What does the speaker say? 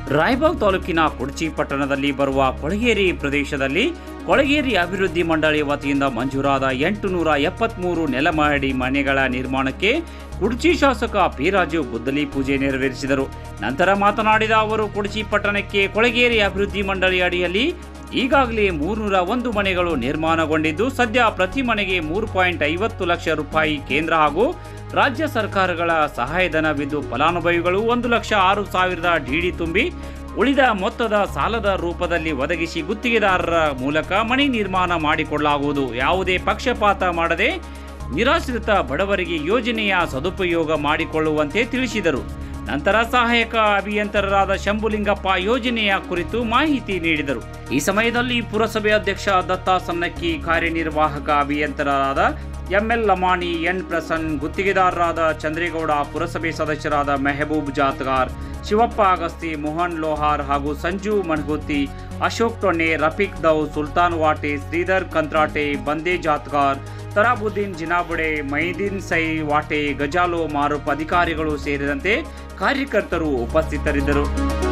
ರಾಯಬಾಗ್ ತಾಲೂಕಿನ ಕುಡ್ಚಿ ಪಟ್ಟಣದಲ್ಲಿ ಬರುವ ಕೊಳಗೇರಿ ಪ್ರದೇಶದಲ್ಲಿ ಕೊಳಗೇರಿ ಅಭಿವೃದ್ಧಿ ಮಂಡಳಿ ವತಿಯಿಂದ ಮಂಜೂರಾದ ಎಂಟು ನೂರ ಎಪ್ಪತ್ಮೂರು ನೆಲಮಹಡಿ ಮನೆಗಳ ನಿರ್ಮಾಣಕ್ಕೆ ಕುಡ್ಚಿ ಶಾಸಕ ಪಿ ರಾಜು ಗುದ್ದಲಿ ಪೂಜೆ ನೆರವೇರಿಸಿದರು ನಂತರ ಮಾತನಾಡಿದ ಅವರು ಕುಡ್ಚಿ ಪಟ್ಟಣಕ್ಕೆ ಕೊಳಗೇರಿ ಅಭಿವೃದ್ಧಿ ಮಂಡಳಿ ಅಡಿಯಲ್ಲಿ ಈಗಾಗಲೇ ಮೂರ್ನೂರ ಒಂದು ಮನೆಗಳು ನಿರ್ಮಾಣಗೊಂಡಿದ್ದು ಸದ್ಯ ಪ್ರತಿ ಮನೆಗೆ ಮೂರು ಪಾಯಿಂಟ್ ಐವತ್ತು ಲಕ್ಷ ರೂಪಾಯಿ ಕೇಂದ್ರ ಹಾಗೂ ರಾಜ್ಯ ಸರ್ಕಾರಗಳ ಸಹಾಯಧನವಿದ್ದು ಫಲಾನುಭವಿಗಳು ಒಂದು ಲಕ್ಷ ಆರು ಸಾವಿರದ ಡಿಡಿ ತುಂಬಿ ಉಳಿದ ಮೊತ್ತದ ಸಾಲದ ರೂಪದಲ್ಲಿ ಒದಗಿಸಿ ಗುತ್ತಿಗೆದಾರರ ಮೂಲಕ ಮನೆ ನಿರ್ಮಾಣ ಮಾಡಿಕೊಳ್ಳಲಾಗುವುದು ಯಾವುದೇ ಪಕ್ಷಪಾತ ಮಾಡದೆ ನಿರಾಶ್ರಿತ ಬಡವರಿಗೆ ಯೋಜನೆಯ ಸದುಪಯೋಗ ಮಾಡಿಕೊಳ್ಳುವಂತೆ ತಿಳಿಸಿದರು ನಂತರ ಸಹಾಯಕ ಅಭಿಯಂತರರಾದ ಶಂಭುಲಿಂಗಪ್ಪ ಯೋಜನೆಯ ಕುರಿತು ಮಾಹಿತಿ ನೀಡಿದರು ಈ ಸಮಯದಲ್ಲಿ ಪುರಸಭೆ ಅಧ್ಯಕ್ಷ ದತ್ತಾ ಸನ್ನಕ್ಕಿ ಕಾರ್ಯನಿರ್ವಾಹಕ ಅಭಿಯಂತರರಾದ ಎಂಎಲ್ ಲಮಾಣಿ ಎನ್ ಪ್ರಸನ್ ಗುತ್ತಿಗೆದಾರರಾದ ಚಂದ್ರೇಗೌಡ ಪುರಸಭೆ ಸದಸ್ಯರಾದ ಮೆಹಬೂಬ್ ಜಾತ್ಗಾರ್ ಶಿವಪ್ಪ ಅಗಸ್ತಿ ಮೋಹನ್ ಲೋಹಾರ್ ಹಾಗೂ ಸಂಜು ಮಣಗುತ್ತಿ ಅಶೋಕ್ ಟೊಣ್ಣೆ ರಫೀಕ್ ದೌ ಸುಲ್ತಾನ್ ವಾಟೆ ಶ್ರೀಧರ್ ಕಂತ್ರಾಟೆ ಬಂದೇ ಜಾತ್ಗಾರ್ ತರಾಬುದ್ದೀನ್ ಜಿನಾಬುಡೆ ಮೈದೀನ್ ಸೈ ವಾಟೆ ಗಜಾಲೋ ಮಾರುಪ್ ಅಧಿಕಾರಿಗಳು ಸೇರಿದಂತೆ ಕಾರ್ಯಕರ್ತರು ಉಪಸ್ಥಿತರಿದ್ದರು